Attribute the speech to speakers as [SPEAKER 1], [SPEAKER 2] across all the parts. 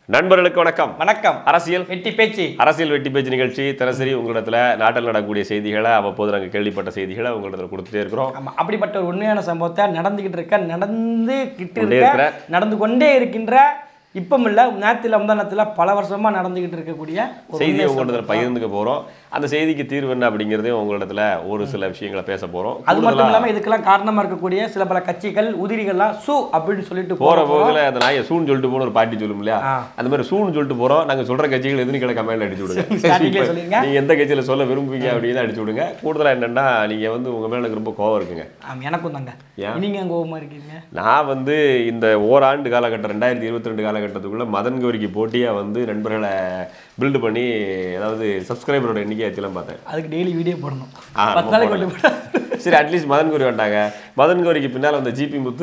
[SPEAKER 1] நண்பர்களுக்கு வணக்கம்
[SPEAKER 2] வணக்கம்
[SPEAKER 1] அரசியல்
[SPEAKER 2] வெட்டி பேச்சு
[SPEAKER 1] அரசியல் வெட்டி பேச்சு நிகழ்ச்சி தினசரி உங்களிடத்துல நாட்டில் நடக்கக்கூடிய செய்திகளை அவ்வப்போது நாங்கள் கேள்விப்பட்ட செய்திகளை உங்களிடத்துல கொடுத்துட்டே இருக்கிறோம்
[SPEAKER 2] ஆமா அப்படிப்பட்ட ஒரு உண்மையான சம்பவத்தை நடந்துகிட்டு இருக்க நடந்துகிட்டு
[SPEAKER 1] கொண்டே
[SPEAKER 2] இருக்க
[SPEAKER 1] இருக்கிற.
[SPEAKER 2] நடந்து கொண்டே இருக்கின்ற இப்பம் இல்ல நேரத்தில் முந்தானத்தில் பல வருஷமா நடந்துகிட்டு இருக்கக்கூடிய ஒரு
[SPEAKER 1] செய்தியை
[SPEAKER 2] உண்மை
[SPEAKER 1] உங்களிடத்துல
[SPEAKER 2] சம்பவம்.
[SPEAKER 1] பகிர்ந்துக்க போறோம் அந்த செய்திக்கு தீர்வு என்ன அப்படிங்கிறதையும் உங்களிடத்துல ஒரு சில விஷயங்களை பேச போறோம்
[SPEAKER 2] அது மட்டும்
[SPEAKER 1] கூடுதலா
[SPEAKER 2] இல்லாம இதுக்கெல்லாம் காரணமா இருக்கக்கூடிய சில பல கட்சிகள் உதிரிகள்லாம் சு அப்படின்னு சொல்லிட்டு
[SPEAKER 1] போற
[SPEAKER 2] போற
[SPEAKER 1] போதுல அந்த நாயை சூன்னு சொல்லிட்டு போன ஒரு பாட்டி சொல்லும் இல்லையா
[SPEAKER 2] ஆ.
[SPEAKER 1] அந்த மாதிரி சூன்னு சொல்லிட்டு போறோம் நாங்க சொல்ற கட்சிகள் எதுன்னு கிட்ட கமெண்ட் அடிச்சு விடுங்க
[SPEAKER 2] Starting-லயே
[SPEAKER 1] இப்ப
[SPEAKER 2] சொல்லிருங்க.
[SPEAKER 1] நீங்க எந்த கட்சியில சொல்ல விரும்புவீங்க அப்படின்னு அடிச்சு விடுங்க கூடுதலா என்னன்னா நீங்க வந்து உங்க மேல எனக்கு ரொம்ப கோவம் இருக்குங்க
[SPEAKER 2] ஆமா எனக்கும் தாங்க
[SPEAKER 1] ஏன்?
[SPEAKER 2] நீங்க அங்க கோவமா இருக்கீங்க
[SPEAKER 1] நான் வந்து இந்த ஓராண்டு காலகட்டம் ரெண்டாயிரத்தி இருபத்தி ரெண்டு காலகட்டத்துக்குள்ள மதன் கௌரிக்கு போட்டியா வந்து நண்பர்களை பில்டு பண்ணி அதாவது சப்ஸ்கிரைபரோட எண்ணிக்கை ஆச்சுலாம் பார்த்தேன்
[SPEAKER 2] அதுக்கு டெய்லி வீடியோ போடணும்
[SPEAKER 1] ஆ,
[SPEAKER 2] பத்து நாளைக்கு கொண்டு போட
[SPEAKER 1] சரி அட்லீஸ்ட் மதன் கௌரி வந்துட்டாங்க மதன் கௌரிக்கு பின்னால் அந்த ஜிபி முத்து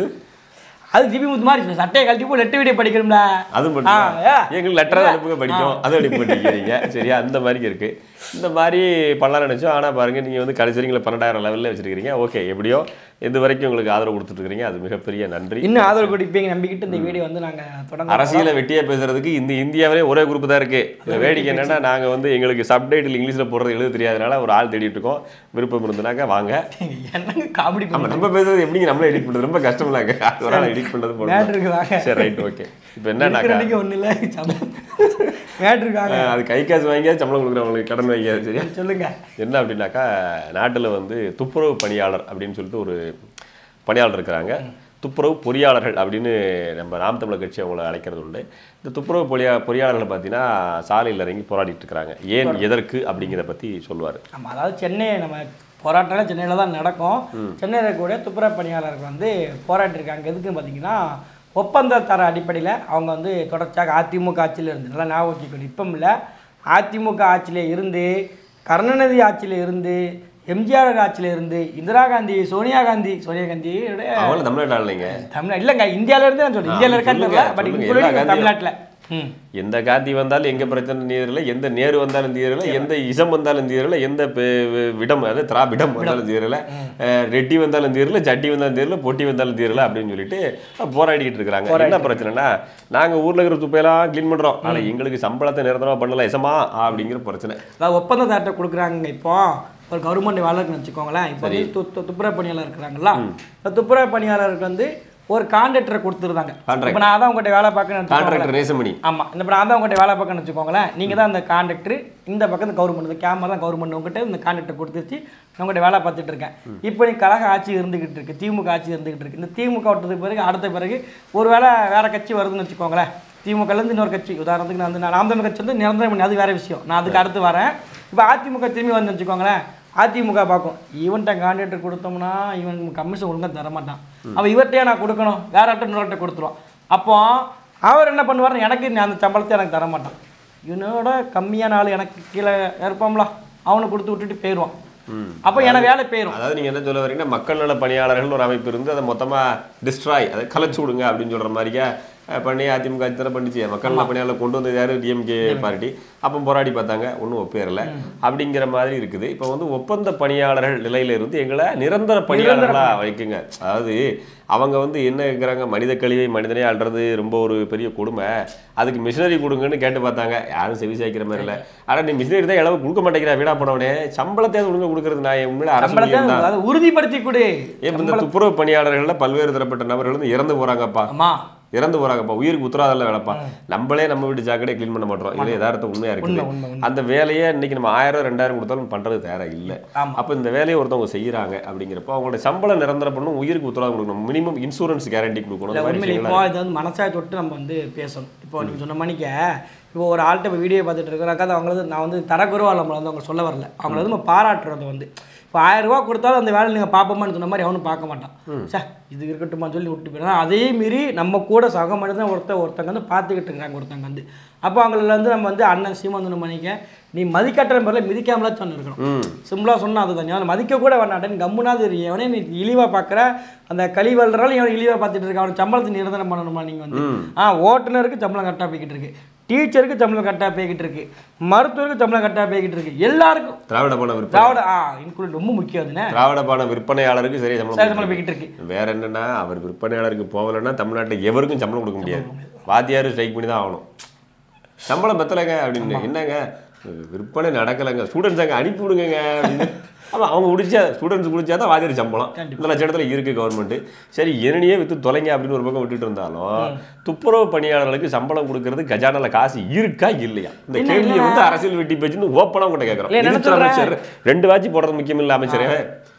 [SPEAKER 2] அது ஜிபி முத்து மாதிரி சட்டையை கழட்டி போய் லெட்டு வீடியோ படிக்கணும்ல
[SPEAKER 1] அதுவும்
[SPEAKER 2] ஆ,
[SPEAKER 1] பண்ணுங்க
[SPEAKER 2] ஏ.
[SPEAKER 1] எங்களுக்கு லெட்டராக அனுப்புங்க படிக்கும் அது அனுப்பி பண்ணிக்கிறீங்க சரியா அந்த மாதிரி இருக்கு இந்த மாதிரி பண்ணலாம் நினைச்சோம் ஆனா பாருங்க நீங்க வந்து கடைசிங்கள பன்னெண்டாயிரம் லெவலில் வச்சிருக்கீங்க ஓகே எப்படியோ இது வரைக்கும் உங்களுக்கு ஆதரவு கொடுத்துட்டு இருக்கீங்க அது மிகப்பெரிய நன்றி
[SPEAKER 2] இன்னும் ஆதரவு கொடுப்பீங்க நம்பிக்கிட்டு இந்த வீடியோ வந்து நாங்க தொடங்க
[SPEAKER 1] அரசியலை வெட்டியா பேசுறதுக்கு இந்த இந்தியாவிலே ஒரே குரூப் தான் இருக்கு இதுல வேடிக்கை என்னன்னா நாங்க வந்து எங்களுக்கு சப்டைட்டில் இங்கிலீஷ்ல போடுறது எழுத தெரியாதனால ஒரு ஆள் தேடிட்டு இருக்கோம் விருப்பம் இருந்தனாக்கா வாங்க
[SPEAKER 2] என்னங்க காமெடி
[SPEAKER 1] நம்ம நம்ம பேசுறது எப்படிங்க நம்மளே எடிட் பண்றது ரொம்ப கஷ்டம் இல்லைங்க ஒரு ஆள் எடிட் பண்றது
[SPEAKER 2] மேட்
[SPEAKER 1] போடுறது
[SPEAKER 2] இருக்குதாங்க
[SPEAKER 1] சரி ரைட் ஓகே இப்போ என்னன்னாக்கா
[SPEAKER 2] இருக்கிறன்னைக்கு ஒண்ணு இல்ல சம்பளம் மேட் இருக்காங்க
[SPEAKER 1] அஹ், அது கை காசு வாங்கியா சம்பளம் கொடுக்குறவங்களுக்கு கடன் வைக்காது சரியா
[SPEAKER 2] சொல்லுங்க
[SPEAKER 1] என்ன அப்படின்னாக்கா நாட்டில் வந்து துப்புரவு பணியாளர் அப்படின்னு சொல்லிட்டு ஒரு பணியாளர் இருக்கிறாங்க துப்புரவு பொறியாளர்கள் அப்படின்னு நம்ம நாம் தமிழர் கட்சி அவங்கள அழைக்கிறது உண்டு இந்த துப்புரவு பொறியா பொறியாளர்கள் பார்த்தீங்கன்னா சாலையில் இறங்கி போராடிட்டு இருக்கிறாங்க ஏன் எதற்கு அப்படிங்கிறத பற்றி சொல்லுவார்
[SPEAKER 2] ஆமா அதாவது சென்னை நம்ம போராட்டம் சென்னையில் தான் நடக்கும் சென்னையில் இருக்கக்கூடிய துப்புரவு பணியாளர்கள் வந்து போராட்டிருக்காங்க எதுக்குன்னு பார்த்தீங்கன்னா ஒப்பந்த தர அடிப்படையில் அவங்க வந்து தொடர்ச்சியாக அதிமுக ஆட்சியில் இருந்து நல்லா ஞாபகம் வச்சுக்கணும் இப்போ இல்லை அதிமுக ஆட்சியில இருந்து கருணாநிதி ஆட்சியில இருந்து எம்ஜிஆர் ஆட்சியில இருந்து இந்திரா காந்தி சோனியா காந்தி சோனியா காந்தியோட
[SPEAKER 1] அவங்கள தமிழ்நாட்டில் இல்லைங்க
[SPEAKER 2] தமிழ்நாடு இல்லைங்க இந்தியாவில இருந்து நான் சொல்றேன் இந்தியாவில் இருக்கான்னு
[SPEAKER 1] சொல்லுங்க,
[SPEAKER 2] தெரியல பட்
[SPEAKER 1] சொல்லுங்க. எல்லா
[SPEAKER 2] இன்க்ளூடிங்
[SPEAKER 1] காந்தியும்.
[SPEAKER 2] தமிழ்நாட்டில் ம்
[SPEAKER 1] எந்த காந்தி வந்தாலும் எங்க பிரச்சனை தீரல எந்த நேரு வந்தாலும் தீரல எந்த இசம் வந்தாலும் தீரல எந்த பெ- விடம் அதாவது திராவிடம் வந்தாலும் தீரல அஹ், ரெட்டி வந்தாலும் தீரல ஜட்டி வந்தாலும் தீரல பொட்டி வந்தாலும் தீரல அப்படின்னு சொல்லிட்டு போராடிக்கிட்டு இருக்காங்க என்ன பிரச்சனைனா நாங்க ஊர்ல இருக்கிற துப்பையெல்லாம் க்ளீன் பண்றோம் ஆனா எங்களுக்கு சம்பளத்தை நிரந்தரமா பண்ணல இசமா அப்படிங்கிற பிரச்சனை
[SPEAKER 2] அதாவது ஒப்பந்ததார்ட்ட கொடுக்குறாங்க இப்போ ஒரு கவர்மெண்ட் வேலைக்குன்னு வச்சுக்கோங்களேன் இப்போ வந்து து- து- துப்புரவு பணியாளர் இருக்கிறாங்களா இந்த துப்புரவு பணியாளருக்கு வந்து ஒரு கான்ட்ராக்டரை கொடுத்துருந்தாங்க
[SPEAKER 1] Contract.
[SPEAKER 2] இப்போ நான் தான் உங்கள்கிட்ட வேலை பார்க்கணும்னு வச்சுக்கோங்களேன்
[SPEAKER 1] கான்ட்ராக்டர் நேசமணி
[SPEAKER 2] ஆமா இந்த இப்போ நான் தான் உங்கள்கிட்ட வேலை பார்க்கணும்னு வச்சுக்கோங்களேன் நீங்க தான் அந்த கான்ட்ராக்டர் இந்த பக்கம் இந்த கவர்மெண்ட் இந்த கேமரா தான் கவர்மெண்ட் உங்ககிட்ட இந்த கான்ட்ராக்டர் கொடுத்துச்சு நான் உங்கள்கிட்ட வேலை பார்த்துட்டு இருக்கேன் இப்போ நீ கழக ஆட்சி இருந்துகிட்டு இருக்கு திமுக ஆட்சி இருந்துகிட்டு இருக்கு இந்த திமுக விட்டதுக்கு பிறகு அடுத்த பிறகு ஒரு வேளை வேற கட்சி வருதுன்னு வச்சுக்கோங்களேன் திமுகலேருந்து இன்னொரு கட்சி உதாரணத்துக்கு நான் வந்து நான் நாம் தமிழ் கட்சி வந்து நிரந்தரம் பண்ணி அது வேற விஷயம் நான் அதுக்கு அடுத்து வரேன் இப்போ அதிமுக திரும்பி வந்து வச்சுக்கோங்களேன் அதிமுக பார்க்கும் இவன்கிட்ட கான்ட்ராக்டர் கொடுத்தோம்னா இவன் கமிஷன் ஒழுங்கா தர மாட்டான் அவன் இவர்கிட்டயே நான் கொடுக்கணும் வேற ஆட்ட இன்னொருட்ட கொடுத்துருவான் அப்போ அவர் என்ன பண்ணுவார் எனக்கு நீ அந்த சம்பளத்தை எனக்கு தர மாட்டான் இவனோட கம்மியான ஆள் எனக்கு கீழே இருப்பான்ல அவனை கொடுத்து விட்டுட்டு போயிடுவான் அப்போ எனக்கு வேலை போயிடும்
[SPEAKER 1] அதாவது நீங்க என்ன சொல்ல வரீங்கன்னா மக்கள் நல பணியாளர்கள் ஒரு அமைப்பு இருந்து அதை மொத்தமா டிஸ்ட்ராய் அதை கலைச்சு விடுங்க அப்படின்னு சொல்ற மாதிரியா அஹ், பண்ணி அதிமுக ஆட்சி தானே பண்ணிச்சு மக்கள் நல பணியாளர் கொண்டு வந்தது யாரு டிஎம்கே பார்ட்டி அப்போ போராடி பார்த்தாங்க ஒன்றும் ஒப்பேறல அப்படிங்கிற மாதிரி இருக்குது இப்போ வந்து ஒப்பந்த பணியாளர்கள் நிலையில இருந்து எங்களை நிரந்தர பணியாளர்களா வைக்குங்க அதாவது அவங்க வந்து என்ன இருக்கிறாங்க மனித கழிவை மனிதனே அல்றது ரொம்ப ஒரு பெரிய கொடுமை அதுக்கு மிஷினரி கொடுங்கன்னு கேட்டு பார்த்தாங்க யாரும் செவி சாய்க்கிற மாதிரி இல்லை ஆனா நீ மிஷினரி தான் இளவு கொடுக்க மாட்டேங்கிறா வீணா போனவனே சம்பளத்தையாவது ஒழுங்கா கொடுக்கறது நான் உண்மையில அரசு
[SPEAKER 2] சம்பளத்தை
[SPEAKER 1] ஊழியர் தான்.
[SPEAKER 2] அதாவது உறுதிப்படுத்தி கொடு
[SPEAKER 1] ஏன் இந்த துப்புரவு பணியாளர்கள்ல பல்வேறு தரப்பட்ட நபர்கள் வந்து இறந்து போறாங்கப்பா
[SPEAKER 2] ஆமா
[SPEAKER 1] இறந்து போறாங்கப்பா உயிருக்கு உத்தரவாதம் வேலைப்பா நம்மளே நம்ம வீட்டு சாக்கடை க்ளீன் பண்ண மாட்டோம் இது யதார்த்த உண்மையா இருக்குது
[SPEAKER 2] உண்மை உண்மை உண்மை
[SPEAKER 1] அந்த வேலையை இன்னைக்கு நம்ம ஆயிரம் ரெண்டாயிரம் கொடுத்தாலும் பண்றது தயாரா இல்ல
[SPEAKER 2] ஆமா.
[SPEAKER 1] அப்ப இந்த வேலையை ஒருத்தவங்க செய்யறாங்க அப்படிங்கிறப்போ அவங்களோட சம்பளம் நிரந்தரம் பண்ணணும் உயிருக்கு உத்தரவாதம் கொடுக்கணும் மினிமம் இன்சூரன்ஸ் கேரண்டி கொடுக்கணும்
[SPEAKER 2] இல்லை
[SPEAKER 1] அந்த மாதிரி
[SPEAKER 2] உண்மையில
[SPEAKER 1] விஷயங்களை
[SPEAKER 2] இப்போ இது வந்து மனசாய் தொட்டு நம்ம வந்து பேசணும் இப்போ நீங்கள் சொன்ன மணிக்க இப்போ ஒரு ஆள்கிட்ட இப்போ வீடியோ பார்த்துட்டு இருக்கிறாக்கா அது அவங்களது நான் வந்து தரக்குறவா நம்மளை வந்து அவங்க சொல்ல வரல அவங்கள வந்து நம்ம பாராட்டுறது வந்து இப்போ ஆயிரம் ரூபா கொடுத்தாலும் அந்த வேலை நீங்கள் பார்ப்போமான்னு சொன்ன மாதிரி அவனும் பார்க்க மாட்டான் சே இது இருக்கட்டுமான்னு சொல்லி விட்டு போயிடும் அதே மீறி நம்ம கூட சக மனிதன் ஒருத்தர் ஒருத்தங்க வந்து பார்த்துக்கிட்டு இருக்கிறாங்க ஒருத்தங்க வந்து அப்போ அவங்கள வந்து நம்ம வந்து அண்ணன் சீமாந்தன மணிக்க நீ மதிக்கட்டுற பேரில் மிதிக்காமலா சொன்ன இருக்கணும்
[SPEAKER 1] ம்
[SPEAKER 2] சிம்பிளாக சொன்னா அதுதான் ஞாபகம் மதிக்க கூட வேண்டாம் கம்முனாது இரு. எவனே நீ இழிவாக பார்க்குற அந்த கழிவல்றாலும் எவன் இழிவாக பார்த்துட்டு இருக்க அவன் சம்பளத்தை நிரந்தரம் பண்ணணுமா நீங்கள் வந்து ஆ ஓட்டுநருக்கு சம்பளம் கரெக்டாக போய்கிட்டு இருக்கு டீச்சருக்கு சம்பளம் கரெக்டாக போய்கிட்டு இருக்கு மருத்துவருக்கு சம்பளம் கரெக்டாக போய்கிட்டு இருக்கு எல்லாருக்கும்
[SPEAKER 1] திராவிட பண விற்பனை
[SPEAKER 2] திராவிட ஆ இன்க்ளூட் ரொம்ப முக்கியம் அதுனே
[SPEAKER 1] திராவிட பண விற்பனையாளருக்கு சரியா
[SPEAKER 2] சார்
[SPEAKER 1] சம்பளம்
[SPEAKER 2] சம்பளம் போய்கிட்டு இருக்கு
[SPEAKER 1] வேற என்னன்னா அவர் விற்பனையாளருக்கு போகலைன்னா தமிழ்நாட்டில் எவருக்கும் சம்பளம் கொடுக்க முடியாது வாத்தியாரும் ஸ்ட்ரைக் பண்ணி தான் ஆகணும் சம்பளம் பத்தலைங்க அப்படின்னு என்னங்க விற்பனை நடக்கலைங்க ஸ்டூடெண்ட்ஸ் அங்கே அனுப்பி விடுங்க அப்படின்னு ஆமாம் அவங்க முடிச்சா ஸ்டூடெண்ட்ஸ் முடிச்சா தான் வாதியார் சம்பளம் இந்த லட்சத்தில் இருக்கு கவர்மெண்ட் சரி என்னனையே வித்து தொலைங்க அப்படின்னு ஒரு பக்கம் விட்டுட்டு இருந்தாலும் துப்புரவு பணியாளர்களுக்கு சம்பளம் கொடுக்கறது கஜானால காசு இருக்கா இல்லையா இந்த கேள்வியை வந்து அரசியல் வெட்டி பேச்சுன்னு ஓப்பனாக உங்கள்கிட்ட கேட்குறோம்
[SPEAKER 2] இல்ல, என்ன
[SPEAKER 1] நிதித்துறை அமைச்சர் ரெண்டு வாட்சி போடுறது முக்கியம் இல்லை அமைச்சரே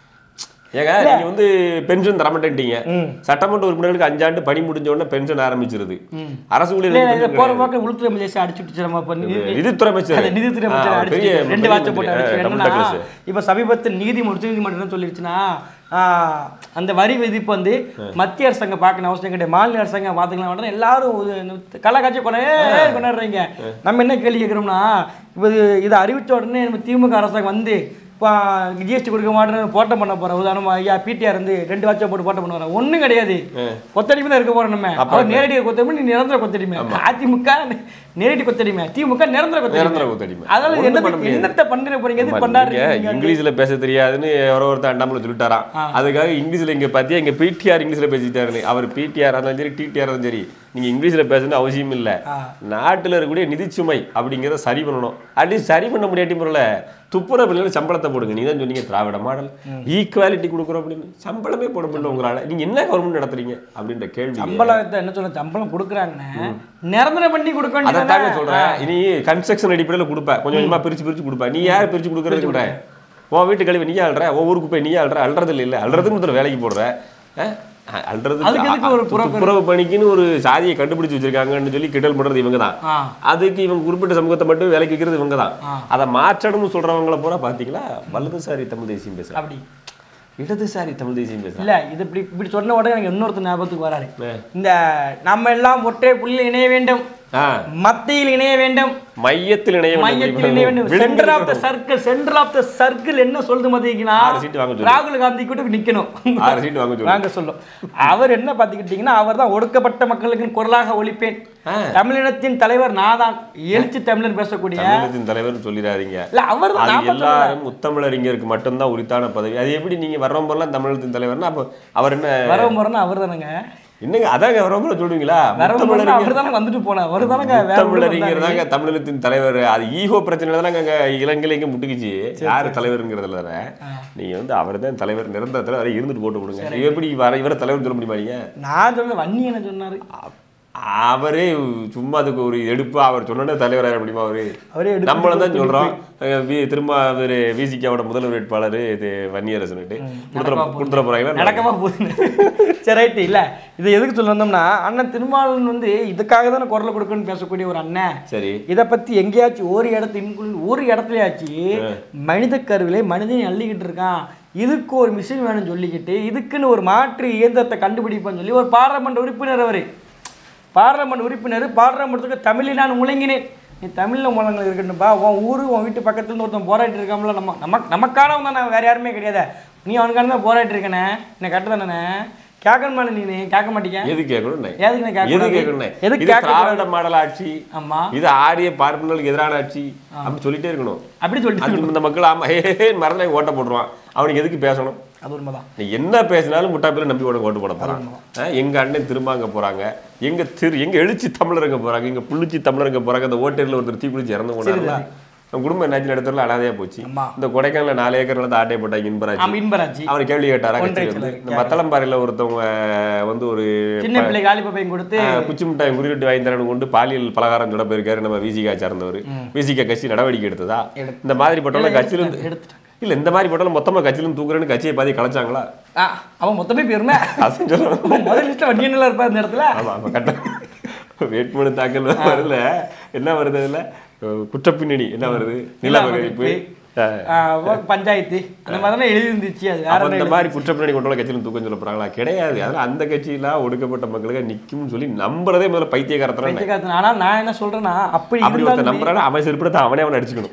[SPEAKER 1] ஏங்க நீங்க வந்து பென்ஷன் தரமாட்டேன்ட்டீங்க சட்டமன்ற உறுப்பினர்களுக்கு அஞ்சாண்டு பணி முடிஞ்ச உடனே பென்ஷன் ஆரம்பிச்சிருது அரசு
[SPEAKER 2] இல்ல இதை
[SPEAKER 1] ஊழியர்களுக்கு
[SPEAKER 2] போற போக்க உள்துறை அமைச்சர் அடிச்சு விட்டுச்சு நம்ம இப்ப நி-
[SPEAKER 1] நிதித்துறை அமைச்சர்
[SPEAKER 2] அந்த நிதித்துறை
[SPEAKER 1] ஆ,
[SPEAKER 2] அமைச்சர் அடிச்சு
[SPEAKER 1] பெரிய
[SPEAKER 2] ரெண்டு
[SPEAKER 1] பெரிய
[SPEAKER 2] வாட்சை போட்டு
[SPEAKER 1] மந்திரி.
[SPEAKER 2] அடிச்சு
[SPEAKER 1] ஆ,
[SPEAKER 2] என்னன்னா
[SPEAKER 1] டபுள் டக்ளஸ்.
[SPEAKER 2] இப்ப சமீபத்தில் நீதி உச்ச நீதிமன்றம் என்ன சொல்லிருச்சுன்னா ஆ, அந்த வரி விதிப்பு வந்து மத்திய அரசாங்கம் பார்க்கணும் அவசியம் கிடையாது மாநில அரசாங்கம் பார்த்துக்கலாம் உடனே எல்லாரும் ஒரு கள்ளக்காட்சி கொண்டாடே கொண்டாடுறீங்க நம்ம என்ன கேள்வி கேட்குறோம்னா இப்போ இது- இதை அறிவிச்ச உடனே நம்ம திமுக அரசாங்கம் வந்து இப்போ ஜிஎஸ்டி கொடுக்க மாட்டேன்னு போட்டம் பண்ண போறோம் உதாரணமா ஐயா பிடிஆர் இருந்து ரெண்டு வாட்சம் போட்டு போட்டம் பண்ண போறோம் ஒன்றும் கிடையாது கொத்தடிமை தான் இருக்க போறோம் நம்ம அவர் நேரடி கொத்தடிமை நீ நிரந்தர கொத்தடிமை அதிமுக நேரடி கொத்தடிமை திமுக நிரந்தர கொத்தடிமை
[SPEAKER 1] நிரந்தர கொத்தடிமை.
[SPEAKER 2] அதனால இது
[SPEAKER 1] ஒண்ணும்
[SPEAKER 2] என்ன
[SPEAKER 1] பண்ண முடியாது.
[SPEAKER 2] என்னத்தை பண்ணிட போறீங்க எது
[SPEAKER 1] நீங்க
[SPEAKER 2] கொண்டாடுறீங்க
[SPEAKER 1] இங்கிலீஷ்ல பேச தெரியாதுன்னு யாரோ ஒருத்தர் அண்டாமல சொல்லிட்டாராம் அதுக்காக இங்கிலீஷ்ல இங்க பாத்தியா இங்க பிடிஆர் இங்கிலீஷ்ல பேசிட்டாருன்னு அவர் பிடிஆர் இருந்தாலும் சரி டிடிஆர் இருந்தாலும் சரி நீங்க இங்கிலீஷ்ல பேசணும் அவசியம் இல்ல நாட்டுல இருக்கக்கூடிய நிதிச்சுமை அப்படிங்கிறத சரி பண்ணணும் அட்லீஸ்ட் சரி பண்ண முடியாட்டி முறையில துப்புரவு பணியாளர் சம்பளத்தை போடுங்க நீங்க தான் சொன்னீங்க திராவிட மாடல் ஈக்குவாலிட்டி கொடுக்குறோம் அப்படின்னு சம்பளமே போட முடியல உங்களால நீங்க என்ன கவர்மெண்ட் நடத்துறீங்க அப்படின்ற கேள்வி
[SPEAKER 2] சம்பளத்தை என்ன சொல்ல சம்பளம் கொடுக்குறாங்கன்னு நிரந்தரம் பண்ணி கொடுக்க
[SPEAKER 1] அதை
[SPEAKER 2] வேண்டியதுதானே?
[SPEAKER 1] தாங்க சொல்றேன் இனி கன்ஸ்ட்ரக்ஷன் அடிப்படையில் கொடுப்பேன் கொஞ்சம் கொஞ்சமா பிரிச்சு பிரிச்சு கொடுப்பேன் நீ யார் பிரிச்சு கொடுக்கறது கூட உன் வீட்டு கழிவு நீ ஆள்ற உன் ஊருக்கு போய் நீ ஆள்ற அல்றது இல்லை இல்லை அல்றதுக்கு முதல்ல வேலைக்கு போடுற அஹ்? அல்றது
[SPEAKER 2] அதுக்கு எதுக்கு ஒரு புறக்கணி?
[SPEAKER 1] துப்புரவு பணிக்குன்னு ஒரு சாதியை கண்டுபிடிச்சு வச்சிருக்காங்கன்னு சொல்லி கிண்டல் பண்றது இவங்க தான்
[SPEAKER 2] ஆ
[SPEAKER 1] அதுக்கு இவங்க குறிப்பிட்ட சமூகத்தை மட்டும் வேலைக்கு வைக்கிறது இவங்க தான் அதை மாற்றணும்னு சொல்றவங்கள பூரா பாத்தீங்களா வலதுசாரி தமிழ் தேசியம் பேசுறாங்க
[SPEAKER 2] அப்படி
[SPEAKER 1] இடதுசாரி தமிழ் தேசியம் பேசுறாங்க
[SPEAKER 2] இல்ல இது இப்படி இப்படி சொன்ன உடனே எனக்கு இன்னொருத்தர் ஞாபகத்துக்கு வராரு
[SPEAKER 1] ஆ.
[SPEAKER 2] இந்த நம்ம எல்லாம் ஒற்றை புள்ளியில் இணைய வேண்டும்
[SPEAKER 1] ஆ,
[SPEAKER 2] மத்தியில் இணைய வேண்டும்
[SPEAKER 1] மையத்தில் இணைய வேண்டும்.
[SPEAKER 2] மையத்தில் இணைய வேண்டும் centre of the circle centre of the circle என்ன சொல்லுது மதிக்கீங்கன்னா
[SPEAKER 1] ஆறு சீட்டு வாங்க சொல்லு.
[SPEAKER 2] ராகுல் காந்தி கூட நிக்கணும்
[SPEAKER 1] ஆறு சீட்டு வாங்க சொல்லு.
[SPEAKER 2] வாங்க சொல்லும் அவர் என்ன பாத்துக்கிட்டீங்கன்னா அவர் தான் ஒடுக்கப்பட்ட மக்களுக்கு குரலாக ஒழிப்பேன்
[SPEAKER 1] ஆ.
[SPEAKER 2] தமிழினத்தின் தலைவர் நான் தான் எழுச்சி தமிழன் பேசக்கூடிய
[SPEAKER 1] தமிழகத்தின் தலைவர் சொல்லிடாதீங்க
[SPEAKER 2] இல்ல அவர் தான்
[SPEAKER 1] அது
[SPEAKER 2] நான் பார்த்தேன்.
[SPEAKER 1] எல்லாரும் முத்தமிழறிஞருக்கு மட்டும்தான் உரித்தான பதவி அது எப்படி நீங்க வரவம்போலாம் தமிழகத்தின் தலைவர்னா அப்போ அவர் என்ன
[SPEAKER 2] வரவு முறைன்னு அவர் தானங்க
[SPEAKER 1] என்னங்க அதாங்க வரவம்போல சொல்லுவீங்களா
[SPEAKER 2] வரவு முறைன்னு
[SPEAKER 1] முத்தமிழறிஞர்
[SPEAKER 2] அவர் தானே வந்துட்டு போனார் அவர் தானங்க வேற ஊர்ல
[SPEAKER 1] முத்தமிழறிஞர்
[SPEAKER 2] வந்தாரு.
[SPEAKER 1] தாங்க தமிழகத்தின் தலைவர் அது ஈகோ பிரச்சனை தானே அங்க இலங்கையில இங்க முட்டுக்குச்சு யாரு தலைவருங்கிறதுல தானே நீங்க வந்து அவர் தான் தலைவர் நிரந்தர தலைவர் அதை இருந்துட்டு போட்டு விடுங்க இது எப்படி வர இவரை தலைவர் சொல்ல முடியுமா நீங்க
[SPEAKER 2] நான் சொல்ல வன்னி என்ன சொன்னாரு
[SPEAKER 1] அ- அவரே சும்மா அதுக்கு ஒரு எடுப்பு அவர் சொன்னோன்னே தலைவர் ஆக முடியுமா அவரு
[SPEAKER 2] அவரே எடுப்பு
[SPEAKER 1] நம்மளும் தான் சொல்றோம் அஹ் வி- திரும்ப அவர் விசிகாவோட முதல் வேட்பாளர் இது வன்னியரசன்ட்டு கொடுத்துட கொடுத்துட போறாங்களா
[SPEAKER 2] நடக்கமா போகுது சரி ரைட்டு இல்ல இது எதுக்கு சொல்ல வந்தோம்னா அண்ணன் திருமாவளவன் வந்து இதுக்காக தானே குரல் கொடுக்கணும்னு பேசக்கூடிய ஒரு அண்ணன்
[SPEAKER 1] சரி
[SPEAKER 2] இதை பத்தி எங்கேயாச்சும் ஒரு இடத்தின் ஒரு இடத்துலயாச்சு மனித கருவிலே மனிதனை அள்ளிக்கிட்டு இருக்கான் இதுக்கு ஒரு மிஷின் வேணும்னு சொல்லிக்கிட்டு இதுக்குன்னு ஒரு மாற்று இயந்திரத்தை கண்டுபிடிப்பான்னு சொல்லி ஒரு பாராளுமன்ற உறுப்பினர் அவர் பாராளுமன்ற உறுப்பினர் பாராளுமன்றத்துக்கு தமிழில் நான் முழங்கினேன் நீ தமிழில் முழங்கல் இருக்கட்டும்பா உன் ஊரு உன் வீட்டு பக்கத்துல இருந்து ஒருத்தன் போராட்டி இருக்காமல நம்ம நமக்கு நமக்கானவன் தான் நான் வேற யாருமே கிடையாது நீ அவனுக்கான தான் போராட்டி இருக்கனே என்ன கட்டு தானே கேட்கணுமா நீ கேட்க மாட்டீங்க
[SPEAKER 1] எது கேட்கணும்
[SPEAKER 2] எதுக்கு நான் கேட்க
[SPEAKER 1] எது
[SPEAKER 2] கூடாது?
[SPEAKER 1] கேட்கணும்
[SPEAKER 2] எதுக்கு
[SPEAKER 1] இது
[SPEAKER 2] கேட்க
[SPEAKER 1] திராவிட மாடல் ஆட்சி
[SPEAKER 2] ஆமா
[SPEAKER 1] இது ஆரிய பார்ப்பனர்களுக்கு எதிரான ஆட்சி அப்படி சொல்லிட்டே இருக்கணும்
[SPEAKER 2] அப்படி சொல்லிட்டு
[SPEAKER 1] அது இந்த மக்கள் ஆமா ஹே ஹே மறந்து ஓட்ட போட்டுருவான் அவனுக்கு எதுக்கு பேசணும்
[SPEAKER 2] அது உண்மைதான்
[SPEAKER 1] நீ என்ன பேசினாலும் முட்டா பேர் நம்பி உனக்கு ஓட்டு போட போறான் ஆ, எங்க அண்ணன் திரும்ப அங்க போறாங்க எங்க திரு எங்க எழுச்சி தமிழருங்க போறாங்க எங்க புள்ளிச்சி தமிழருங்க போறாங்க அந்த ஓட்டேரியில் ஒருத்தர் தீ பிடிச்சி இறந்து போனாங்களா நம்ம குடும்பம் என்னாச்சு இடத்துல அனாதையா போச்சு
[SPEAKER 2] ஆமா.
[SPEAKER 1] இந்த கொடைக்கானல நாலு ஏக்கர்ல இருந்து ஆட்டை போட்டாங்க இன்பராஜ்
[SPEAKER 2] ஆமா இன்பராஜி
[SPEAKER 1] அவர் கேள்வி கேட்டாரா
[SPEAKER 2] ஒன்றை
[SPEAKER 1] கட்சியில இருந்து?
[SPEAKER 2] சிலர்
[SPEAKER 1] இந்த மத்தளம்பாறையில ஒருத்தவங்க வந்து ஒரு
[SPEAKER 2] சின்ன பிள்ளை காலி பப்பையும் கொடுத்து
[SPEAKER 1] ஆ, குச்சி மிட்டாய் குறிப்பிட்டு வாங்கி தரணும் கொண்டு பாலியல் பலகாரம் சுட போயிருக்காரு நம்ம விசிகா சார்ந்தவர் விசிகா கட்சி நடவடிக்கை எடுத்ததா
[SPEAKER 2] எடுத்து.
[SPEAKER 1] இந்த மாதிரி பட்டோல கட்சியில இருந்து
[SPEAKER 2] எடுத்துட்டாங்க
[SPEAKER 1] இல்ல இந்த மாதிரி பட்டோல மொத்தமா கட்சியில இருந்து தூக்குறேன்னு கட்சியை பாதி கலைச்சாங்களா
[SPEAKER 2] ஆ, அவன் மொத்தமே பெருமை
[SPEAKER 1] அதான் சொல்லணும்
[SPEAKER 2] அவன் முதல் லிஸ்ட்ல வண்டியனில் இருப்பார் இந்த இடத்துல
[SPEAKER 1] ஆமா ஆமா கரெக்டா வேட்புமனு தாக்கல் வருதுல என்ன வருது அதுல அஹ், குற்றப்பின்னணி என்ன வருது நில வகைப்பு அஹ்,
[SPEAKER 2] ஆ, பஞ்சாயத்து அந்த மாதிரி தானே எழுதி இருந்துச்சு அது வேற
[SPEAKER 1] அப்ப
[SPEAKER 2] என்ன
[SPEAKER 1] இந்த மாதிரி குற்றப்பின்னணி கொண்டவங்க கட்சியில தூக்கம் சொல்ல போறாங்களா கிடையாது அதனால அந்த கட்சியெல்லாம் ஒடுக்கப்பட்ட மக்களுக்கு நிக்கும்னு சொல்லி நம்புறதே முதல்ல பைத்தியக்காரத்தனம்
[SPEAKER 2] பைத்தியக்காரத்தனம். ஆனா நான் என்ன சொல்றேன்னா அப்படி
[SPEAKER 1] அப்படி ஒருத்தர்
[SPEAKER 2] இருந்தாலும்
[SPEAKER 1] நம்புறானா அவன் செருப்படுத்த அவனே அவனை அடிச்சுக்கணும்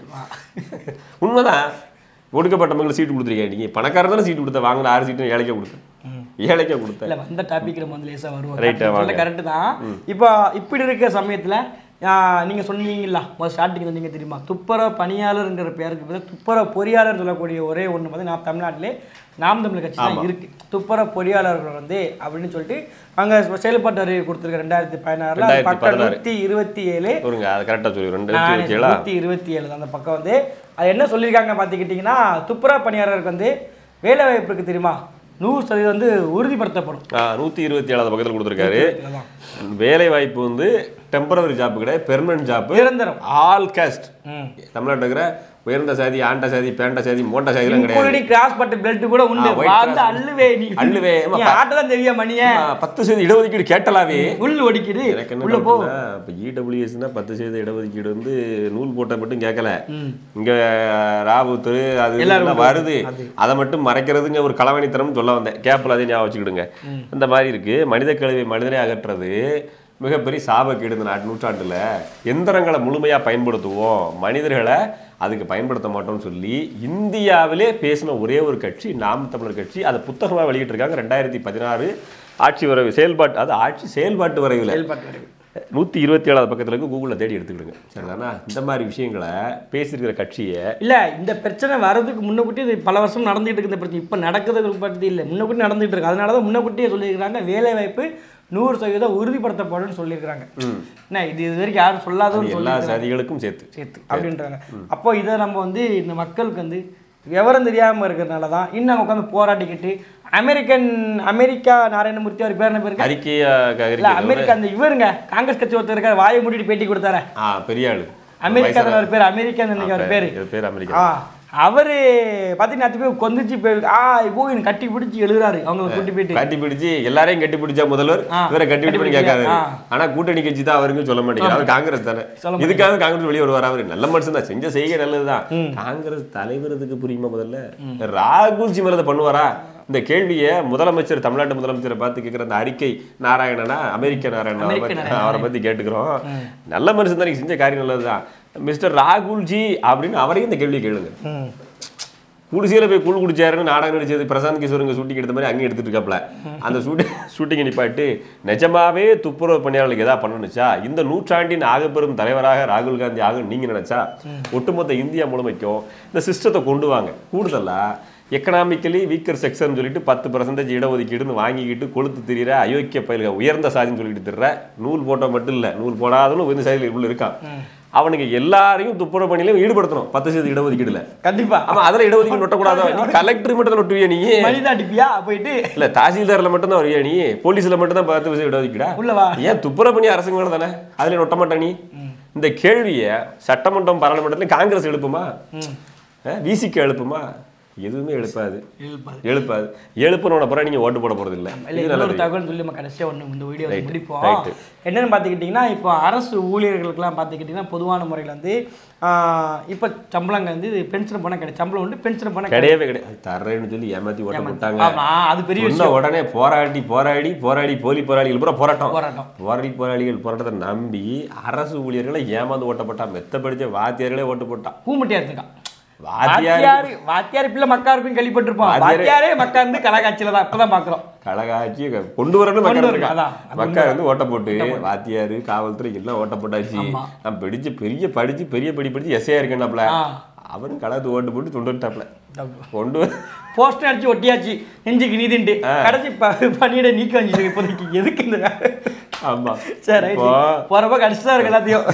[SPEAKER 1] உண்மைதான் ஒடுக்கப்பட்ட மக்கள் சீட்டு கொடுத்துருக்கீங்க நீங்க பணக்காரன் தானே சீட்டு கொடுத்த வாங்கின ஆறு சீட்டு ஏழைக்கா கொடுத்த ஏழைக்கா கொடுத்த
[SPEAKER 2] இல்ல வந்த டாபிக் நம்ம வந்து லேசா வருவோம்
[SPEAKER 1] Right, வாங்க.
[SPEAKER 2] கரெக்ட் தான் இப்போ இப்படி இருக்க சமயத்துல நீங்கள் சொன்னீங்களா முதல் ஸ்டார்டிங் சொன்னீங்க தெரியுமா துப்புரவு பணியாளருங்கிற பேருக்கு பதிலா துப்புரவு பொறியாளர் சொல்லக்கூடிய ஒரே ஒன்று வந்து நான் தமிழ்நாட்டிலே நாம் தமிழ் கட்சி தான் இருக்கு துப்புரவு பொறியாளர்கள் வந்து அப்படின்னு சொல்லிட்டு அங்கே செயல்பாட்டு அறிவு கொடுத்துருக்க ரெண்டாயிரத்தி பதினாறுல அது பக்கம்
[SPEAKER 1] 2016.
[SPEAKER 2] நூற்றி இருபத்தி ஏழு
[SPEAKER 1] ஒருங்க அதை கரெக்டாக சொல்லி ரெண்டு இருபத்தி ஏழா
[SPEAKER 2] நூற்றி இருபத்தி ஏழு அந்த பக்கம் வந்து அது என்ன சொல்லியிருக்காங்க பார்த்துக்கிட்டிங்கன்னா துப்புரவு பணியாளருக்கு வந்து வேலை வாய்ப்பு இருக்கு தெரியுமா நூறு சதவீதம் வந்து உறுதிப்படுத்தப்படும்
[SPEAKER 1] நூற்றி இருபத்தி ஏழாவது பக்கத்தில் கொடுத்துருக்காரு
[SPEAKER 2] இதுதான்.
[SPEAKER 1] வேலை வாய்ப்பு வந்து டெம்பரவரி ஜாப் கிடையாது பெர்மனன்ட் ஜாப்
[SPEAKER 2] நிரந்தரம்
[SPEAKER 1] ஆல் காஸ்ட்
[SPEAKER 2] ம்
[SPEAKER 1] தமிழ்நாட்டில் இருக்கிற உயர்ந்த சாதி ஆண்ட சாதி பேண்ட சாதி மோண்ட சாதிலாம் கிடையாது
[SPEAKER 2] இன்க்ளூடிங் கிராஸ் பட்டு பெல்ட் கூட உண்டு
[SPEAKER 1] ஆ, white
[SPEAKER 2] வாழ்ந்து
[SPEAKER 1] cross.
[SPEAKER 2] அள்ளுவே நீ
[SPEAKER 1] அள்ளுவே. ஆமா,
[SPEAKER 2] நீ ஆட்ட தான் தெரியா மணிய
[SPEAKER 1] ஆ, பத்து சதவீத இடஒதுக்கீடு கேட்டலாவே
[SPEAKER 2] உள் ஒடிக்குது
[SPEAKER 1] எனக்கு என்ன
[SPEAKER 2] உள்ள போ
[SPEAKER 1] டவுட்னா, இப்ப இடபிள்யூஎஸ்னா பத்து சதவீத இடஒதுக்கீடு வந்து நூல் போட்ட மட்டும் கேட்கல
[SPEAKER 2] ம்.
[SPEAKER 1] இங்க ராவுத்தர் அது
[SPEAKER 2] எல்லாரும்
[SPEAKER 1] இதெல்லாம் வருது
[SPEAKER 2] அது.
[SPEAKER 1] அதை மட்டும் மறைக்கிறதுங்க ஒரு களவணித்தனம் சொல்ல வந்தேன் கேப்பில் அதையும் ஞாபகம் வச்சுக்கிடுங்க இந்த மாதிரி இருக்கு மனித கழிவை மனிதனை அகற்றுறது மிகப்பெரிய சாபக்கேடு இந்த நாட்டு நூற்றாண்டுல எந்திரங்களை முழுமையா பயன்படுத்துவோம் மனிதர்களை அதுக்கு பயன்படுத்த மாட்டோம்னு சொல்லி இந்தியாவிலே பேசின ஒரே ஒரு கட்சி நாம் தமிழர் கட்சி அதை புத்தகமாக வெளியிட்டிருக்காங்க ரெண்டாயிரத்தி பதினாறு ஆட்சி வரைவு செயல்பாட்டு அது ஆட்சி செயல்பாட்டு வரைவில்
[SPEAKER 2] செயல்பாட்டு வரைவு.
[SPEAKER 1] நூற்றி இருபத்தி ஏழாவது பக்கத்துல இருக்கு கூகுளில் தேடி எடுத்துக்கிடுங்க சரிதானா இந்த மாதிரி விஷயங்களை பேசியிருக்கிற கட்சியை
[SPEAKER 2] இல்ல இந்த பிரச்சனை வர்றதுக்கு முன்னக்கூட்டி இது பல வருஷம் நடந்துட்டு இருக்கு இந்த பிரச்சனை இப்போ நடக்கிறது பற்றி இல்லை முன்னக்கூட்டி நடந்துட்டு இருக்கு அதனால தான் முன்னக்கூட்டியே சொல்லியிருக்கிறாங்க வேலை வாய்ப்பு நூறு சதவீதம் உறுதிப்படுத்தப்படும்னு சொல்லியிருக்கிறாங்க என்ன இது இது வரைக்கும் யாரும் சொல்லாதன்னு
[SPEAKER 1] எல்லா
[SPEAKER 2] சொல்லி
[SPEAKER 1] சாதிகளுக்கும் சேர்த்து
[SPEAKER 2] சேர்த்து அப்படின்றாங்க அப்போ இதை நம்ம வந்து இந்த மக்களுக்கு வந்து விவரம் தெரியாம இருக்கிறதுனால தான் இன்னும் உட்காந்து போராடிக்கிட்டு அமெரிக்கன் அமெரிக்கா நாராயணமூர்த்தி அவர் பேர் என்ன பேருங்க
[SPEAKER 1] அறிக்கையா
[SPEAKER 2] இல்ல
[SPEAKER 1] அறிக்கை
[SPEAKER 2] அமெரிக்கா அந்த இவருங்க காங்கிரஸ் கட்சி ஒருத்தர் இருக்காரு வாயை மூடிட்டு பேட்டி கொடுத்தாரு
[SPEAKER 1] ஆ பெரிய ஆளு
[SPEAKER 2] அமெரிக்கா தான் அவர் பேர் அமெரிக்கா நினைக்க அவர் பேரு
[SPEAKER 1] இது பேர் அமெரிக்கா
[SPEAKER 2] ஆ அவரு பார்த்தீங்கன்னா நேத்து போய் கொந்திச்சு போய் ஆ இப்போ எனக்கு கட்டி பிடிச்சி எழுதுறாரு அவங்களை கூட்டி போயிட்டு
[SPEAKER 1] கட்டி பிடிச்சு எல்லாரையும் கட்டி பிடிச்சா முதல்வர்
[SPEAKER 2] ஆ.
[SPEAKER 1] இவரை கட்டி பிடிச்சு
[SPEAKER 2] கட்டி
[SPEAKER 1] கேட்காரு
[SPEAKER 2] பிடிக்கல.
[SPEAKER 1] ஆனா கூட்டணி கட்சி தான் அவருக்கு சொல்ல மாட்டேங்கிறார் அவர் காங்கிரஸ் தானே
[SPEAKER 2] சொல்ல
[SPEAKER 1] இதுக்காக காங்கிரஸ் வெளியே வருவார் அவர் நல்ல மனுஷன் தான் செஞ்ச செய்கை நல்லதுதான் காங்கிரஸ் தலைவர் இதுக்கு புரியுமா முதல்ல ராகுல்ஜி மேல இதை பண்ணுவாரா இந்த கேள்வியை முதலமைச்சர் தமிழ்நாட்டு முதலமைச்சரை பார்த்து கேட்கிற அந்த அறிக்கை நாராயணனா அமெரிக்க நாராயணன் அவரை
[SPEAKER 2] அமெரிக்க
[SPEAKER 1] பத்தி-
[SPEAKER 2] நாராயணன்.
[SPEAKER 1] அவரை பத்தி கேட்டுக்கிறோம் நல்ல மனுஷன் தான் நீங்க செஞ்ச காரியம் நல்லதுதான் மிஸ்டர் ராகுல்ஜி அப்படின்னு அவரையும் இந்த கேள்வி கேளுங்க
[SPEAKER 2] ம்.
[SPEAKER 1] குடிசையில் போய் கூழ் குடிச்சாருன்னு நாடகம் நடிச்சது பிரசாந்த் கிஷோருங்க ஷூட்டிங் எடுத்த மாதிரி அங்கேயும் எடுத்துட்டு இருக்காப்ல அந்த ஷூட்டிங் ஷூட்டிங்கை நிப்பாட்டு நிஜமாவே துப்புரவு பணியாளர்களுக்கு எதாவது பண்ணணுச்சா இந்த நூற்றாண்டின் ஆகப்பெரும் தலைவராக ராகுல் காந்தி ஆகும் நீங்க நினைச்சா ஒட்டுமொத்த இந்தியா முழுமைக்கும் இந்த சிஸ்டத்தை கொண்டு வாங்க கூடுதலா எக்கனாமிக்கலி வீக்கர் செக்ஷன் சொல்லிட்டு பத்து பர்சன்டேஜ் இடஒதுக்கீடுன்னு வாங்கிக்கிட்டு கொளுத்து திரியிற அயோக்கிய பயில்க உயர்ந்த சாதின்னு சொல்லிட்டு திரிற நூல் போட்ட மட்டும் இல்லை நூல் போடாதவனும் உயர்ந்த சாதியில் உள்ள இருக்கான் அவனுக்கு எல்லாரையும் துப்புரவு பணியிலும் ஈடுபடுத்தணும் பத்து சதவீத இடஒதுக்கீடுல
[SPEAKER 2] கண்டிப்பா
[SPEAKER 1] ஆமா அதுல இடஒதுக்கீடு நொட்டக்கூடாதோ நீ கலெக்டர் மட்டும் தான் நொட்டுவியா நீ
[SPEAKER 2] மனிதா அடிப்பியா போயிட்டு
[SPEAKER 1] இல்ல தாசில்தார்ல மட்டும் தான் வருவியா நீ போலீஸ்ல மட்டும் தான் பத்து வருஷம் இடஒதுக்கீடா
[SPEAKER 2] உள்ள வா
[SPEAKER 1] ஏன் துப்புரவு பணி அரசு மேல தானே அதுல நொட்ட மாட்டா நீ இந்த கேள்வியை சட்டமன்றம் பாராளுமன்றத்துல காங்கிரஸ் எழுப்புமா
[SPEAKER 2] ம்
[SPEAKER 1] விசிக்கு எழுப்புமா எதுவுமே எழுப்பாது
[SPEAKER 2] இழுப்பாது.
[SPEAKER 1] எழுப்பாது எழுப்புனோட பிறகு நீங்க ஓட்டு போட போறது இல்ல
[SPEAKER 2] இல்ல
[SPEAKER 1] இது
[SPEAKER 2] இன்னொரு
[SPEAKER 1] நல்லது
[SPEAKER 2] தகவல் சொல்லி நம்ம கடைசியாக ஒன்று இந்த வீடியோ
[SPEAKER 1] Right,
[SPEAKER 2] முடிப்போம்
[SPEAKER 1] right.
[SPEAKER 2] என்னன்னு பார்த்துக்கிட்டிங்கன்னா இப்போ அரசு ஊழியர்களுக்கெல்லாம் பார்த்துக்கிட்டிங்கன்னா பொதுவான முறையில் வந்து ஆஹ், இப்போ சம்பளங்க வந்து பென்ஷன் பணம் கிடையாது சம்பளம் உண்டு பென்ஷன் பணம் கிடையாது
[SPEAKER 1] கிடையவே கிடையாது தர்றேன்னு சொல்லி ஏமாத்தி ஓட்ட போட்டாங்க
[SPEAKER 2] ஆமா அது பெரிய
[SPEAKER 1] சொன்ன உடனே போராடி போராடி போராடி போலி போராளிகள் பூரா போராட்டம்
[SPEAKER 2] போராட்டம்
[SPEAKER 1] போராடி போராளிகள் போராட்டத்தை நம்பி அரசு ஊழியர்களை ஏமாந்து ஓட்ட போட்டான் மெத்த படிச்ச வாத்தியார்களே ஓட்டு போட்டான்
[SPEAKER 2] பூமட்டியா இருக்கான்
[SPEAKER 1] வாத்தியார்
[SPEAKER 2] வாத்தியார் வாத்தியார் பிள்ளை மக்கா இருக்கும் கேள்விப்பட்டிருப்போம்
[SPEAKER 1] வாத்தியாரே-
[SPEAKER 2] வாத்தியாரே மக்கா இருந்து கலாக்காட்சியில தான் இப்பதான் பாக்குறோம்
[SPEAKER 1] கழகாட்சி கொண்டு வரணும்
[SPEAKER 2] கொண்டு
[SPEAKER 1] மக்கள்
[SPEAKER 2] வரணும்,
[SPEAKER 1] இருக்கா
[SPEAKER 2] அதான், அது
[SPEAKER 1] மக்கள் வந்து ஓட்ட போட்டு வாத்தியாரு காவல்துறை எல்லாம் ஓட்ட போட்டாச்சு நான் படிச்சு பெரிய படிச்சு பெரிய படி படிச்சு எஸ்ஐயா இருக்கேன்னாப்ல
[SPEAKER 2] ஆ.
[SPEAKER 1] அவரும் கலந்து ஓட்டு போட்டு துண்டு விட்டாப்ல கொண்டு வர-
[SPEAKER 2] போஸ்டர் அடிச்சு ஒட்டியாச்சு நெஞ்சுக்கு நீதின்ட்டு கடைசி ப- பணியிட நீக்க வஞ்சிருக்கு இப்போதைக்கு எதுக்கு இந்த
[SPEAKER 1] ஆமா
[SPEAKER 2] சரி ரைட்
[SPEAKER 1] இப்போ
[SPEAKER 2] போறப்ப கடிச்சு தான் இருக்கு எல்லாத்தையும்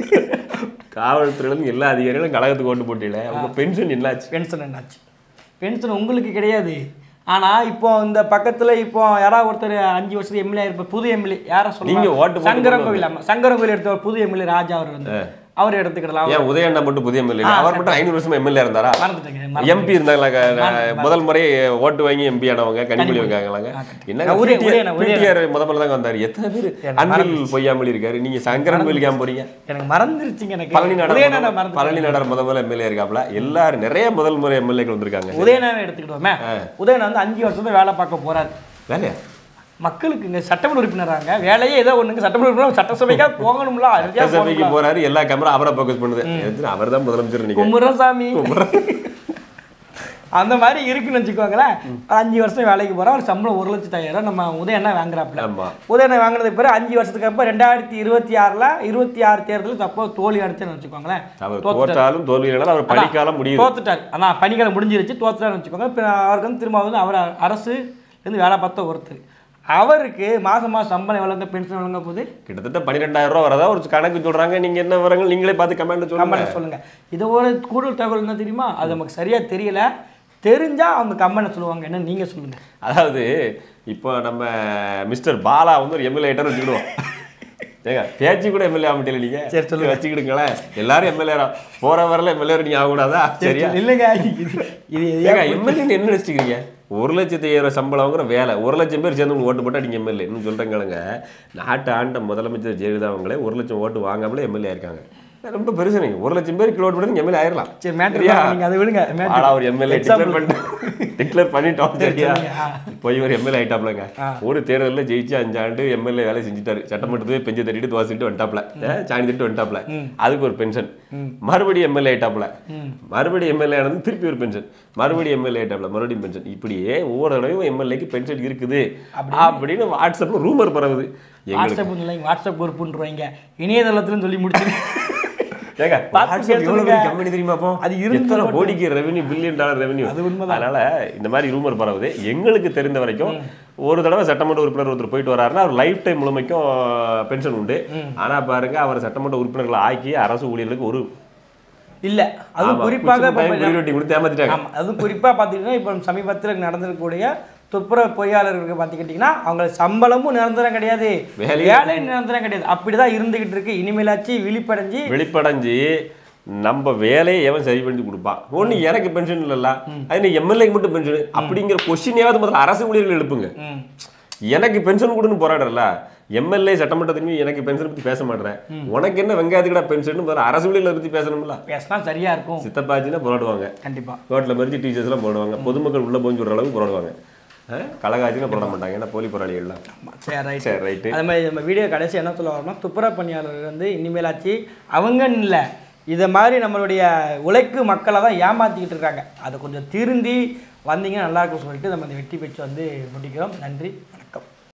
[SPEAKER 1] காவல்துறையில எல்லா அதிகாரிகளும் கழகத்துக்கு ஓட்டு போட்டியில அவங்க பென்ஷன் என்னாச்சு
[SPEAKER 2] பென்ஷன் என்னாச்சு பென்ஷன் உங்களுக்கு கிடையாது ஆனா இப்போ இந்த பக்கத்துல இப்போ யாராவது ஒருத்தர் அஞ்சு வருஷத்துக்கு எம்எல்ஏ இருப்ப புது எம்எல்ஏ யாரை
[SPEAKER 1] நீங்க
[SPEAKER 2] சொல்லுங்க
[SPEAKER 1] ஓட்டு போட்டு
[SPEAKER 2] சங்கரன் கோவில் ஆமா சங்கரன் கோவில் எடுத்த ஒரு புது எம்எல்ஏ ராஜா அவர் வந்து அவர் எடுத்துக்கிடலாம்
[SPEAKER 1] ஏன் உதயண்ணா மட்டும் புதிய எம்எல்ஏ அவர் மட்டும் ஐநூறு வருஷமா எம்எல்ஏ இருந்தாரா
[SPEAKER 2] மறந்துட்டேங்க
[SPEAKER 1] எம்பி இருந்தாங்களா க- முதல் முறை ஓட்டு வாங்கி எம்பி ஆனவங்க கனிமொழி வைக்காங்களாங்க என்ன
[SPEAKER 2] உதய- உதயண்ணா, உதயண்ணா.
[SPEAKER 1] பிடிஆர் முத முதல்ல தாங்க வந்தாரு எத்தனை பேர் அன்பில் பொய்யாமொழி இருக்காரு நீங்க சங்கரன் கோயிலுக்கு ஏன் போறீங்க
[SPEAKER 2] எனக்கு மறந்துருச்சுங்க எனக்கு
[SPEAKER 1] பழனி
[SPEAKER 2] உதயநாதன்
[SPEAKER 1] நாடார்
[SPEAKER 2] மறந்து
[SPEAKER 1] பழனி நாடார் முத முதல்ல எம்எல்ஏ இருக்காப்ல எல்லாரும் நிறைய முதல் முறை எம்எல்ஏக்கள் வந்திருக்காங்க
[SPEAKER 2] உதயநாதன் எடுத்துக்கிட்டோமே உதயநாதன் வந்து அஞ்சு வருஷத்துல வேலை பார்க்க போறாரு
[SPEAKER 1] வேலையா
[SPEAKER 2] மக்களுக்கு இங்க சட்டமன்ற உறுப்பினராங்க வேலையே ஏதோ ஒண்ணுங்க சட்டமன்ற உறுப்பினர் சட்டசபைக்காக போகணும்ல அதுக்காக
[SPEAKER 1] சபைக்கு போறாரு எல்லா கேமரா அவரை ஃபோக்கஸ் பண்ணுது அவர் தான் முதலமைச்சர் நினைக்கிறேன்
[SPEAKER 2] குமுறசாமி அந்த மாதிரி இருக்குன்னு வச்சுக்கோங்களேன் அஞ்சு வருஷம் வேலைக்கு போகிறோம் ஒரு சம்பளம் ஒரு லட்சத்தாயிரம் நம்ம உதயண்ணா வாங்குறாப்புல
[SPEAKER 1] ஆமா
[SPEAKER 2] உதயண்ணா வாங்கினதுக்கு பிறகு அஞ்சு வருஷத்துக்கு அப்புறம் ரெண்டாயிரத்தி இருபத்தி ஆறில் இருபத்தி ஆறு தேர்தல் தப்போ தோல்வி அடிச்சேன்னு வச்சுக்கோங்களேன்
[SPEAKER 1] அவர்
[SPEAKER 2] தோத்துட்டாரு.
[SPEAKER 1] தோற்றாலும் தோல்வியினாலும் அவர் படிக்காலம் முடியுது
[SPEAKER 2] தோத்துட்டார் அதான் பணிக்காலம் முடிஞ்சிருச்சு தோத்துட்டாருன்னு வச்சுக்கோங்க இப்போ அவருக்கு வந்து திரும்ப வந்து அவர் அரசு இருந்து வேலை பார்த்த ஒருத்தர் அவருக்கு மாதம் மாதம் சம்பளம் வழங்க பென்ஷன் வழங்க போகுது
[SPEAKER 1] கிட்டத்தட்ட பன்னிரெண்டாயிரம் ரூபா வரதா ஒரு கணக்கு சொல்றாங்க நீங்க என்ன விவரங்கள் நீங்களே பார்த்து கமெண்ட் சொல்லுங்க
[SPEAKER 2] கமெண்ட் சொல்லுங்க இது ஒரு கூடுதல் தகவல் என்ன தெரியுமா அது நமக்கு சரியா தெரியல தெரிஞ்சா அவங்க கமெண்ட் சொல்லுவாங்க என்ன நீங்க சொல்லுங்க
[SPEAKER 1] அதாவது இப்போ நம்ம மிஸ்டர் பாலா வந்து ஒரு எம்எல்ஏ ஐட்டம் வச்சுக்கிடுவோம் ஏங்க பேச்சு கூட எம்எல்ஏ ஆக மாட்டேல நீங்க
[SPEAKER 2] சரி, சொல்லுங்க.
[SPEAKER 1] வச்சுக்கிடுங்களேன் எல்லாரும் எம்எல்ஏ போற வரல எம்எல்ஏ நீங்க ஆகக்கூடாதா சரியா
[SPEAKER 2] இல்லைங்க இது இது
[SPEAKER 1] ஏங்க எம்எல்ஏ என்ன நினைச்சிக்கிறீங்க ஒரு லட்சத்தி ஐயாயிரம் சம்பளம் வாங்குற வேலை ஒரு லட்சம் பேர் சேர்ந்து உங்களுக்கு ஓட்டு போட்டா நீங்க எம்எல்ஏ இன்னும் சொல்றேங்க நாட்டு ஆண்ட முதலமைச்சர் ஜெயலலிதா அவங்களே ஒரு லட்சம் ஓட்டு வாங்காமலே எம்எல்ஏ இருக்காங்க ரொம்ப பெருசு நீங்க ஒரு லட்சம் பேருக்கு ஓட்டு போட்டு நீங்க எம்எல்ஏ ஆயிரலாம்
[SPEAKER 2] சரி மேட்ரு
[SPEAKER 1] சரியா?
[SPEAKER 2] நீங்க அதை விடுங்க matter.
[SPEAKER 1] ஆனா ஒரு எம்எல்ஏ டிக்ளேர்
[SPEAKER 2] Example.
[SPEAKER 1] பண்ணிட்டு டிக்ளேர் பண்ணிட்டோம் சரியா
[SPEAKER 2] சொல்லுங்க. ஆ.
[SPEAKER 1] போய் ஒரு எம்எல்ஏ ஆயிட்டாப்லங்க
[SPEAKER 2] ஆ.
[SPEAKER 1] ஒரு தேர்தலில் ஜெயிச்சு அஞ்சு ஆண்டு எம்எல்ஏ வேலை செஞ்சுட்டாரு சட்டமன்றத்துக்கு பெஞ்சு தட்டிட்டு துவாசிட்டு வந்துட்டாப்ல அஹ் சாணி தட்டு வந்துட்டாப்ல அதுக்கு ஒரு பென்ஷன் மறுபடியும் எம்எல்ஏ ஆயிட்டாப்ல மறுபடியும் எம்எல்ஏ ஆனது திருப்பி ஒரு பென்ஷன் மறுபடியும் எம்எல்ஏ ஆயிட்டாப்ல மறுபடியும் பென்ஷன் இப்படியே ஒவ்வொரு தடவையும் எம்எல்ஏக்கு பென்ஷன் இருக்குது அப்படின்னு வாட்ஸ்அப்ல ரூமர் பரவுது எங்களுக்கு
[SPEAKER 2] வாட்ஸ்அப் இல்லைங்க வாட்ஸ்அப் குரூப்புன்றவங்க இணையதளத்துலன்னு சொல்லி முடிச்சு
[SPEAKER 1] ஏங்க
[SPEAKER 2] பார்த்து
[SPEAKER 1] வாட்ஸ்அப் எவ்வளவு
[SPEAKER 2] பேசுங்க.
[SPEAKER 1] பெரிய கம்பெனி தெரியுமா அப்போ
[SPEAKER 2] அது இருந்து
[SPEAKER 1] எத்தனை
[SPEAKER 2] மட்டும்.
[SPEAKER 1] கோடிக்கு ரெவென்யூ பில்லியன் டாலர் ரெவென்யூ
[SPEAKER 2] அது உண்மைதான்.
[SPEAKER 1] அதனால இந்த மாதிரி ரூமர் பரவுது எங்களுக்கு தெரிந்த வரைக்கும் ஒரு தடவை சட்டமன்ற உறுப்பினர் ஒருத்தர் போயிட்டு வராருன்னா அவர் லைஃப் டைம் முழுமைக்கும் பென்ஷன் உண்டு ஆனா பாருங்க அவர் சட்டமன்ற உறுப்பினர்களை ஆக்கி அரசு ஊழியர்களுக்கு ஒரு
[SPEAKER 2] இல்ல அதுவும்
[SPEAKER 1] ஆமா,
[SPEAKER 2] குறிப்பாக
[SPEAKER 1] குச்சி
[SPEAKER 2] இப்ப
[SPEAKER 1] மிட்டாய், குருவி ரொட்டி கொடுத்து ஏமாத்திட்டாங்க
[SPEAKER 2] ஆமா அதுவும் குறிப்பாக பார்த்துக்கிட்டிங்கன்னா இப்போ சமீபத்தில் நடந்திருக்கக்கூடிய துப்புரவு பொறியாளர்களுக்கு பார்த்துக்கிட்டிங்கன்னா அவங்களுக்கு சம்பளமும் நிரந்தரம் கிடையாது
[SPEAKER 1] வேலையும்
[SPEAKER 2] வேலையும் நிரந்தரம் கிடையாது அப்படிதான் இருந்துகிட்டு இருக்கு இனிமேலாச்சு விழிப்படைஞ்சு
[SPEAKER 1] வெளிப்படைஞ்சு நம்ம வேலையை எவன் சரி பண்ணி கொடுப்பான் ஒண்ணு எனக்கு பென்ஷன் இல்லல்ல அது நீ எம்எல்ஏக்கு மட்டும் பென்ஷன் அப்படிங்கிற கொஸ்டினையாவது முதல்ல அரசு ஊழியர்கள் எழுப்புங்க
[SPEAKER 2] ம்,
[SPEAKER 1] எனக்கு பென்ஷன் கொடுன்னு போராடுறல எம்எல்ஏ சட்டமன்ற திரும்பி எனக்கு பென்ஷன் பத்தி பேச மாட்டேன் உனக்கு என்ன வெங்காயத்துக்கடா பென்ஷன் முதல்ல அரசு ஊழியர்களை பத்தி பேசணும்ல
[SPEAKER 2] பேசினா சரியா இருக்கும்
[SPEAKER 1] சித்தப்பாச்சின்னா போராடுவாங்க
[SPEAKER 2] கண்டிப்பா
[SPEAKER 1] ரோட்ல மறிச்சு டீச்சர்ஸ்லாம் போடுவாங்க பொதுமக்கள் உள்ள போய் சொல்ற அளவுக்கு போராடுவாங்க அஹ், கலகாச்சினா போராட மாட்டாங்க ஏன்னா போலி போராளிகள்லாம்
[SPEAKER 2] ஆமா, சரி ரைட்
[SPEAKER 1] சரி ரைட்டு
[SPEAKER 2] அது மாதிரி நம்ம வீடியோ கடைசி என்ன சொல்ல வரோம்னா துப்புரவு பணியாளர்கள் வந்து இனிமேலாச்சு அவங்கன்னு இல்லை இதை மாதிரி நம்மளுடைய உழைக்கு மக்களை தான் ஏமாற்றிக்கிட்டு இருக்காங்க அதை கொஞ்சம் திருந்தி வந்தீங்கன்னா நல்லா இருக்கும்னு சொல்லிட்டு நம்ம இந்த வெட்டி பேச்சு வந்து முடிக்கிறோம் நன்றி வணக்கம்